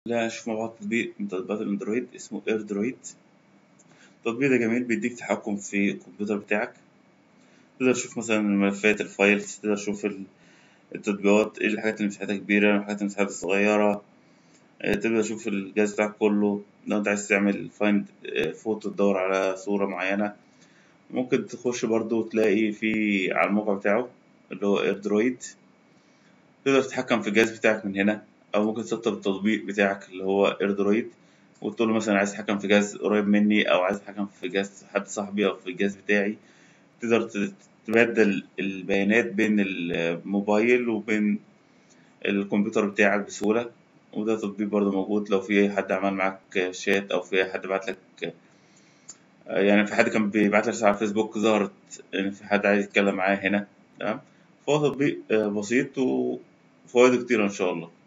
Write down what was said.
لا شوف مع بعض تطبيق من تطبيقات الاندرويد اسمه اير درويد التطبيق ده جميل بيديك تحكم في الكمبيوتر بتاعك تقدر تشوف مثلا الملفات الفايلز تقدر تشوف ال- التطبيقات ايه الحاجات اللي مساحتها كبيرة الحاجات اللي مساحتها صغيرة آه، تقدر تشوف الجهاز بتاعك كله لو انت عايز تعمل فايند فوتو تدور على صورة معينة ممكن تخش برضو تلاقي في على الموقع بتاعه اللي هو اير درويد تقدر تتحكم في الجهاز بتاعك من هنا او ممكن تسطب التطبيق بتاعك اللي هو اير درويد وتقول له مثلا عايز اتحكم في جهاز قريب مني او عايز اتحكم في جهاز حد صاحبي او في الجهاز بتاعي تقدر ت- تبدل البيانات بين الموبايل وبين الكمبيوتر بتاعك بسهولة وده تطبيق برضه موجود لو في حد عمل معاك شات أو في حد بعت لك يعني في حد كان بيبعت لك رسالة على الفيسبوك ظهرت إن في حد عايز يتكلم معاه هنا تمام فهو تطبيق بسيط وفوائده كتيرة إن شاء الله.